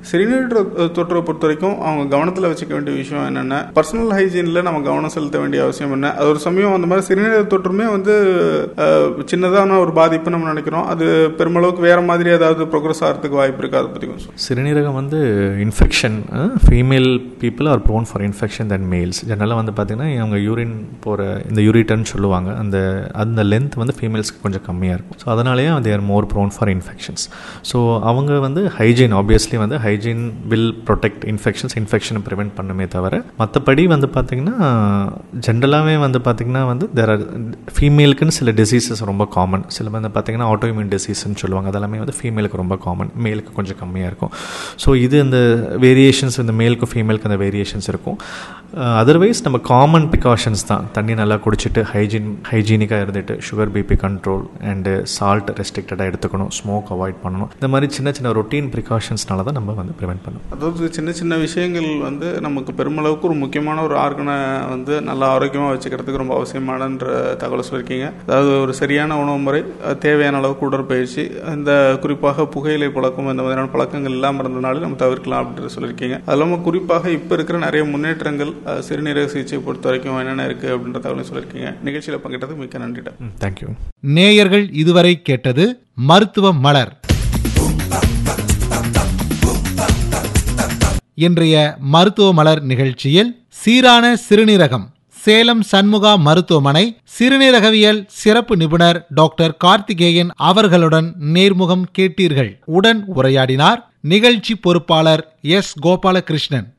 சிறுநீரக தொற்றை பொறுத்த வரைக்கும் அவங்க கவனத்தில் வச்சுக்க வேண்டிய விஷயம் என்னென்ன பர்சனல் ஹைஜீனில் நம்ம கவனம் செலுத்த வேண்டிய அவசியம் என்ன அது ஒரு சமயம் அந்த மாதிரி சிறுநீரக தொற்றுமே வந்து அஹ், சின்னதான ஒரு பாதிப்பு நம்ம நினைக்கிறோம் அது பெருமளவுக்கு வேற மாதிரி ஏதாவது ப்ரோக்ரஸ் ஆகிறதுக்கு வாய்ப்பு இருக்கு அதை பற்றி கொஞ்சம் சொல்லுங்க. சிறுநீரகம் வந்து infection female people are prone for infection then males ஜெனரலாக வந்து பார்த்திங்கன்னா அவங்க யூரின் போகிற இந்த யூரிட்டர்னு சொல்லுவாங்க அந்த அந்த லென்த் வந்து ஃபீமேல்ஸ்க்கு கொஞ்சம் கம்மியாக இருக்கும் ஸோ அதனாலேயே they are more prone for infections so அவங்க வந்து ஹைஜீன் ஆப்வியஸ்லி வந்து ஹைஜீன் வில் ப்ரொடெக்ட் இன்ஃபெக்ஷன்ஸ் இன்ஃபெக்ஷனை ப்ரிவெண்ட் பண்ணுமே தவிர மற்றபடி வந்து பார்த்திங்கன்னா ஜென்ரலாகவே வந்து பார்த்திங்கன்னா வந்து தேர் ஆர் ஃபீமேலுக்குன்னு சில டிசீசஸ் ரொம்ப காமன் சில வந்து பார்த்திங்கன்னா ஆட்டோஇம்யூன் டிசீஸ்ன்னு சொல்லுவாங்க அதெல்லாமே வந்து ஃபீமேலுக்கு ரொம்ப காமன் மேலுக்கு கொஞ்சம் கம்மியாக இருக்கும் ஸோ இது இந்த வேரியேஷன்ஸ் இந்த மேலுக்கும் ஃபீமேலுக்கு அந்த வேரியேஷன்ஸ் இருக்கும் அதர்வைஸ் நம்ம காமன் ப்ரிகாஷன்ஸ் தான் தண்ணி நல்லா குடிச்சிட்டு ஹைஜீன் ஹைஜீனிக்காக இருந்துட்டு sugar B P control and salt ரெஸ்ட்ரிக்டடாக எடுத்துக்கணும் ஸ்மோக் அவாய்ட் பண்ணணும் இந்த மாதிரி சின்ன சின்ன ரொட்டீன் ப்ரிகாஷன்ஸ்னால தான் நம்ம வந்து ப்ரிவெண்ட் பண்ணணும் அதாவது சின்ன சின்ன விஷயங்கள் வந்து நமக்கு பெருமளவுக்கு ஒரு முக்கியமான ஒரு ஆர்கனை வந்து நல்லா ஆரோக்கியமாக வச்சுக்கிறதுக்கு ரொம்ப அவசியமானன்ற தகவல் சொல்லியிருக்கீங்க அதாவது ஒரு சரியான உணவு முறை அஹ், தேவையான அளவுக்கு உடற்பயிற்சி இந்த குறிப்பாக புகையிலை பழக்கம் இந்த மாதிரியான பழக்கங்கள் இல்லாமல் இருந்தனால நம்ம தவிர்க்கலாம் அப்படின்னு சொல்லியிருக்கீங்க அது இல்லாமல் குறிப்பாக இப்போ இருக்கிற நிறைய முன்னேற்றங்கள் அஹ், சிறுநீரக சிகிச்சை பொறுத்த வரைக்கும் என்னென்ன இருக்குது அப்படின்ற தகவலையும் சொல்லியிருக்கீங்க நிகழ்ச்சியில் பங்கேற்றதுக்கு மிக்க நன்றிடா தேங்க்யூ நேயர்கள் இதுவரை கேட்டது மருத்துவ மலர் இன்றைய மருத்துவ மலர் நிகழ்ச்சியில் சீரான சிறுநீரகம் சேலம் சண்முகா மருத்துவமனை சிறுநீரகவியல் சிறப்பு நிபுணர் டாக்டர் கார்த்திகேயன் அவர்களுடன் நேர்முகம் கேட்டீர்கள் உடன் உரையாடினார் நிகழ்ச்சி பொறுப்பாளர் எஸ் கோபாலகிருஷ்ணன்